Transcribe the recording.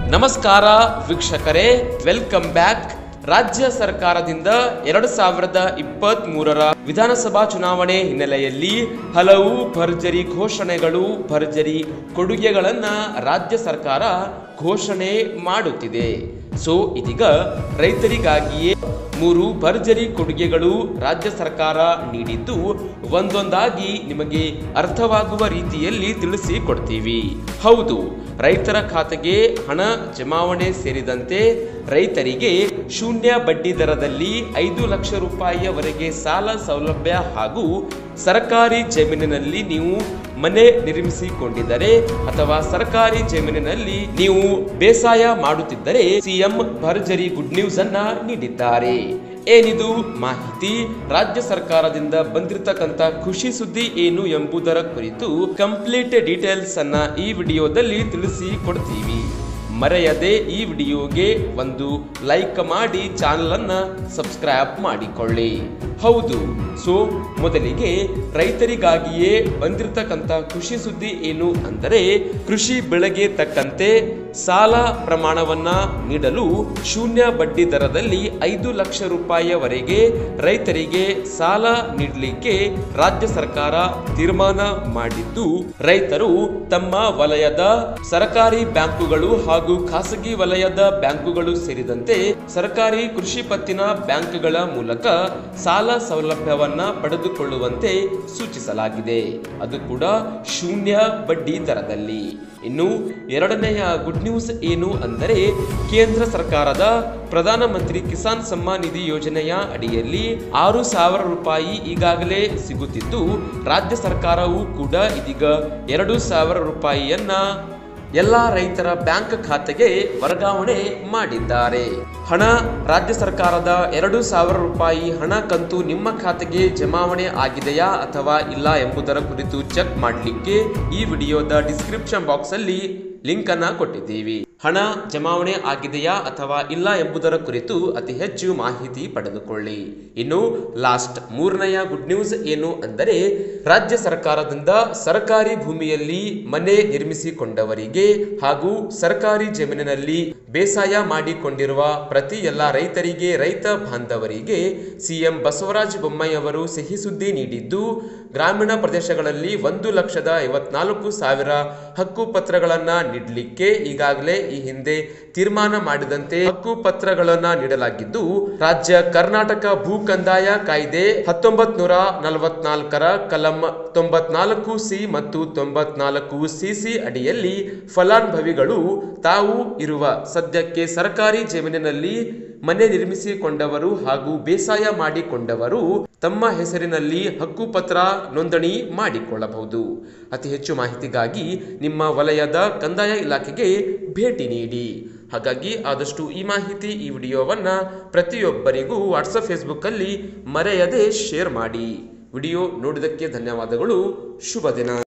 ನಮಸ್ಕಾರ ವೀಕ್ಷಕರೇ welcome back ರಾಜ್ಯ ಸರ್ಕಾರದಿಂದ ಎರಡು ಸಾವಿರದ ಇಪ್ಪತ್ತ್ ಮೂರರ ವಿಧಾನಸಭಾ ಚುನಾವಣೆ ಹಿನ್ನೆಲೆಯಲ್ಲಿ ಹಲವು ಭರ್ಜರಿ ಘೋಷಣೆಗಳು ಭರ್ಜರಿ ಕೊಡುಗೆಗಳನ್ನ ರಾಜ್ಯ ಸರ್ಕಾರ ಘೋಷಣೆ ಮಾಡುತ್ತಿದೆ ಸೊ ಇದೀಗ ರೈತರಿಗಾಗಿಯೇ ಮೂರು ಭರ್ಜರಿ ಕೊಡುಗೆಗಳು ರಾಜ್ಯ ಸರ್ಕಾರ ನೀಡಿದ್ದು ಒಂದೊಂದಾಗಿ ನಿಮಗೆ ಅರ್ಥವಾಗುವ ರೀತಿಯಲ್ಲಿ ತಿಳಿಸಿಕೊಡ್ತೀವಿ ಹೌದು ರೈತರ ಖಾತೆಗೆ ಹಣ ಜಮಾವಣೆ ಸೇರಿದಂತೆ ರೈತರಿಗೆ ಶೂನ್ಯ ಬಡ್ಡಿ ದರದಲ್ಲಿ ಐದು ಲಕ್ಷ ರೂಪಾಯಿಯವರೆಗೆ ಸಾಲ ಸೌಲಭ್ಯ ಹಾಗೂ ಸರ್ಕಾರಿ ಜಮೀನಿನಲ್ಲಿ ನೀವು ಮನೆ ನಿರ್ಮಿಸಿಕೊಂಡಿದ್ದರೆ ಅಥವಾ ಸರ್ಕಾರಿ ಜಮೀನಿನಲ್ಲಿ ನೀವು ಬೇಸಾಯ ಮಾಡುತ್ತಿದ್ದರೆ ಸಿಎಂ ಭರ್ಜರಿ ಗುಡ್ ನ್ಯೂಸ್ ಅನ್ನ ನೀಡಿದ್ದಾರೆ ಏನಿದು ಮಾಹಿತಿ ರಾಜ್ಯ ಸರ್ಕಾರದಿಂದ ಬಂದಿರತಕ್ಕಂತ ಖುಷಿ ಸುದ್ದಿ ಏನು ಎಂಬುದರ ಕುರಿತು ಕಂಪ್ಲೀಟ್ ಡೀಟೇಲ್ಸ್ ಅನ್ನ ಈ ವಿಡಿಯೋದಲ್ಲಿ ತಿಳಿಸಿ ಕೊಡ್ತೀವಿ ಮರೆಯದೆ ಈ ವಿಡಿಯೋಗೆ ಒಂದು ಲೈಕ್ ಮಾಡಿ ಚಾನಲ್ ಅನ್ನ ಸಬ್ಸ್ಕ್ರೈಬ್ ಮಾಡಿಕೊಳ್ಳಿ ಹೌದು ಸೊ ಮೊದಲಿಗೆ ರೈತರಿಗಾಗಿಯೇ ಬಂದಿರತಕ್ಕಂತ ಖುಷಿ ಸುದ್ದಿ ಏನು ಅಂದರೆ ಕೃಷಿ ಬೆಳೆಗೆ ತಕ್ಕಂತೆ ಸಾಲ ಪ್ರಮಾಣವನ್ನ ನೀಡಲು ಶೂನ್ಯ ಬಡ್ಡಿ ದರದಲ್ಲಿ ಐದು ಲಕ್ಷ ರೂಪಾಯಿಯವರೆಗೆ ರೈತರಿಗೆ ಸಾಲ ನೀಡಲಿಕ್ಕೆ ರಾಜ್ಯ ಸರ್ಕಾರ ತೀರ್ಮಾನ ಮಾಡಿದ್ದು ರೈತರು ತಮ್ಮ ವಲಯದ ಸರ್ಕಾರಿ ಬ್ಯಾಂಕುಗಳು ಹಾಗೂ ಖಾಸಗಿ ವಲಯದ ಬ್ಯಾಂಕುಗಳು ಸೇರಿದಂತೆ ಸರ್ಕಾರಿ ಕೃಷಿ ಪತ್ತಿನ ಬ್ಯಾಂಕ್ಗಳ ಮೂಲಕ ಸಾಲ ಸೌಲಭ್ಯವನ್ನ ಪಡೆದುಕೊಳ್ಳುವಂತೆ ಸೂಚಿಸಲಾಗಿದೆ ಅದು ಕೂಡ ಶೂನ್ಯ ಬಡ್ಡಿ ದರದಲ್ಲಿ ಇನ್ನು ಎರಡನೆಯ ಗುಡ್ ನ್ಯೂಸ್ ಏನು ಅಂದರೆ ಕೇಂದ್ರ ಸರ್ಕಾರದ ಪ್ರಧಾನಮಂತ್ರಿ ಕಿಸಾನ್ ಸಮ್ಮಾನ್ ನಿಧಿ ಯೋಜನೆಯ ಅಡಿಯಲ್ಲಿ ಆರು ಸಾವಿರ ರೂಪಾಯಿ ಈಗಾಗಲೇ ಸಿಗುತ್ತಿದ್ದು ರಾಜ್ಯ ಸರ್ಕಾರವು ಕೂಡ ಇದೀಗ ಎರಡು ಸಾವಿರ ರೂಪಾಯಿಯನ್ನ ಎಲ್ಲ ರೈತರ ಬ್ಯಾಂಕ್ ಖಾತೆಗೆ ವರ್ಗಾವಣೆ ಮಾಡಿದ್ದಾರೆ ಹಣ ರಾಜ್ಯ ಸರ್ಕಾರದ ಎರಡು ಸಾವಿರ ರೂಪಾಯಿ ಹಣ ಕಂತು ನಿಮ್ಮ ಖಾತೆಗೆ ಜಮಾವಣೆ ಆಗಿದೆಯಾ ಅಥವಾ ಇಲ್ಲ ಎಂಬುದರ ಕುರಿತು ಚೆಕ್ ಮಾಡಲಿಕ್ಕೆ ಈ ವಿಡಿಯೋದ ಡಿಸ್ಕ್ರಿಪ್ಷನ್ ಬಾಕ್ಸ್ ಅಲ್ಲಿ ಲಿಂಕ್ ಅನ್ನ ಕೊಟ್ಟಿದ್ದೀವಿ ಹಣ ಜಮಾವಣೆ ಆಗಿದೆಯಾ ಅಥವಾ ಇಲ್ಲ ಎಂಬುದರ ಕುರಿತು ಅತಿ ಹೆಚ್ಚು ಮಾಹಿತಿ ಪಡೆದುಕೊಳ್ಳಿ ಇನ್ನು ಲಾಸ್ಟ್ ಮೂರನೆಯ ಗುಡ್ ನ್ಯೂಸ್ ಏನು ಅಂದರೆ ರಾಜ್ಯ ಸರ್ಕಾರದಿಂದ ಸರ್ಕಾರಿ ಭೂಮಿಯಲ್ಲಿ ಮನೆ ನಿರ್ಮಿಸಿಕೊಂಡವರಿಗೆ ಹಾಗೂ ಸರ್ಕಾರಿ ಜಮೀನಿನಲ್ಲಿ ಬೇಸಾಯ ಮಾಡಿಕೊಂಡಿರುವ ಪ್ರತಿ ಎಲ್ಲ ರೈತರಿಗೆ ರೈತ ಬಾಂಧವರಿಗೆ ಸಿಎಂ ಬಸವರಾಜ ಬೊಮ್ಮಾಯಿ ಅವರು ಸಿಹಿ ಸುದ್ದಿ ನೀಡಿದ್ದು ಗ್ರಾಮೀಣ ಪ್ರದೇಶಗಳಲ್ಲಿ ಒಂದು ಲಕ್ಷದ ಐವತ್ನಾಲ್ಕು ಸಾವಿರ ಹಕ್ಕು ಪತ್ರಗಳನ್ನ ನೀಡಲಿಕ್ಕೆ ಈಗಾಗಲೇ ಈ ಹಿಂದೆ ತೀರ್ಮಾನ ಮಾಡಿದಂತೆ ಹಕ್ಕು ಪತ್ರಗಳನ್ನ ನೀಡಲಾಗಿದ್ದು ರಾಜ್ಯ ಕರ್ನಾಟಕ ಭೂ ಕಂದಾಯ ಕಾಯ್ದೆ ಹತ್ತೊಂಬತ್ ನೂರ ನಲವತ್ನಾಲ್ಕರ ಕಲಂ ತೊಂಬತ್ನಾಲ್ಕು ಸಿ ಮತ್ತು ತೊಂಬತ್ನಾಲ್ಕು ಸಿಸಿ ಅಡಿಯಲ್ಲಿ ಫಲಾನುಭವಿಗಳು ತಾವು ಇರುವ ಸದ್ಯಕ್ಕೆ ಸರ್ಕಾರಿ ಜಮೀನಿನಲ್ಲಿ ಮನೆ ನಿರ್ಮಿಸಿಕೊಂಡವರು ಹಾಗೂ ಬೇಸಾಯ ಮಾಡಿಕೊಂಡವರು ತಮ್ಮ ಹೆಸರಿನಲ್ಲಿ ಹಕ್ಕುಪತ್ರ ನೋಂದಣಿ ಮಾಡಿಕೊಳ್ಳಬಹುದು ಅತಿ ಹೆಚ್ಚು ಮಾಹಿತಿಗಾಗಿ ನಿಮ್ಮ ವಲಯದ ಕಂದಾಯ ಇಲಾಖೆಗೆ ಭೇಟಿ ನೀಡಿ ಹಾಗಾಗಿ ಆದಷ್ಟು ಈ ಮಾಹಿತಿ ಈ ವಿಡಿಯೋವನ್ನ ಪ್ರತಿಯೊಬ್ಬರಿಗೂ ವಾಟ್ಸಪ್ ಫೇಸ್ಬುಕ್ ಅಲ್ಲಿ ಮರೆಯದೆ ಶೇರ್ ಮಾಡಿ ವಿಡಿಯೋ ನೋಡಿದಕ್ಕೆ ಧನ್ಯವಾದಗಳು ಶುಭ ದಿನ